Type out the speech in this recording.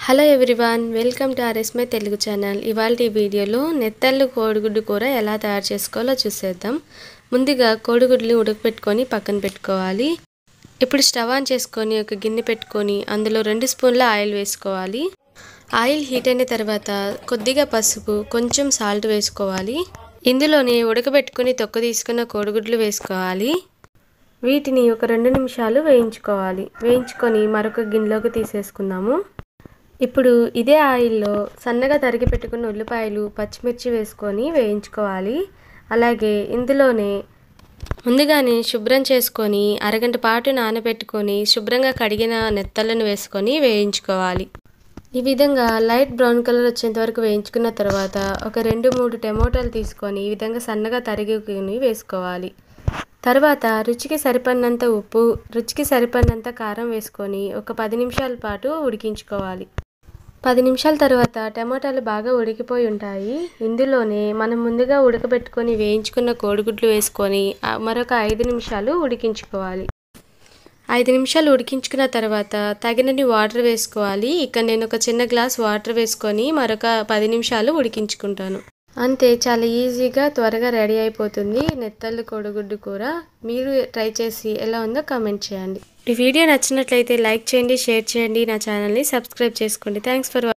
hello everyone welcome to ఆర్ఎస్మై Telugu channel ఇవాళ ఈ వీడియోలో నెత్తళ్ళు కోడిగుడ్డు కూర ఎలా తయారు చేసుకోవాలో చూసేద్దాం ముందుగా కోడిగుడ్లు ఉడకపెట్టుకొని పక్కన పెట్టుకోవాలి ఇప్పుడు స్టవ్ ఆన్ చేసుకొని ఒక గిన్నె పెట్టుకొని అందులో రెండు స్పూన్ల ఆయిల్ వేసుకోవాలి ఆయిల్ హీట్ అయిన తర్వాత కొద్దిగా పసుపు కొంచెం సాల్ట్ వేసుకోవాలి ఇందులోనే ఉడకబెట్టుకొని తొక్క తీసుకున్న కోడిగుడ్లు వేసుకోవాలి వీటిని ఒక రెండు నిమిషాలు వేయించుకోవాలి వేయించుకొని మరొక గిన్నెలోకి తీసేసుకుందాము ఇప్పుడు ఇదే ఆయిల్లో సన్నగా తరిగి పెట్టుకున్న ఉల్లిపాయలు పచ్చిమిర్చి వేసుకొని వేయించుకోవాలి అలాగే ఇందులోనే ముందుగానే శుభ్రం చేసుకొని అరగంట పాటు నానబెట్టుకొని శుభ్రంగా కడిగిన నెత్తలను వేసుకొని వేయించుకోవాలి ఈ విధంగా లైట్ బ్రౌన్ కలర్ వచ్చేంత వరకు వేయించుకున్న తర్వాత ఒక రెండు మూడు టమోటాలు తీసుకొని ఈ విధంగా సన్నగా తరిగికొని వేసుకోవాలి తర్వాత రుచికి సరిపడినంత ఉప్పు రుచికి సరిపడినంత కారం వేసుకొని ఒక పది నిమిషాల పాటు ఉడికించుకోవాలి పది నిమిషాల తర్వాత టమాటాలు బాగా ఉడికిపోయి ఉంటాయి ఇందులోనే మనం ముందుగా ఉడకబెట్టుకొని వేయించుకున్న కోడిగుడ్లు వేసుకొని మరొక ఐదు నిమిషాలు ఉడికించుకోవాలి ఐదు నిమిషాలు ఉడికించుకున్న తర్వాత తగినన్ని వాటర్ వేసుకోవాలి ఇక్కడ నేను ఒక చిన్న గ్లాస్ వాటర్ వేసుకొని మరొక పది నిమిషాలు ఉడికించుకుంటాను అంతే చాలా ఈజీగా త్వరగా రెడీ అయిపోతుంది నెత్తళ్ళు కోడిగుడ్డు కూర మీరు ట్రై చేసి ఎలా ఉందో కామెంట్ చేయండి ఈ వీడియో నచ్చినట్లయితే లైక్ చేయండి షేర్ చేయండి నా ఛానల్ని సబ్స్క్రైబ్ చేసుకోండి థ్యాంక్స్ ఫర్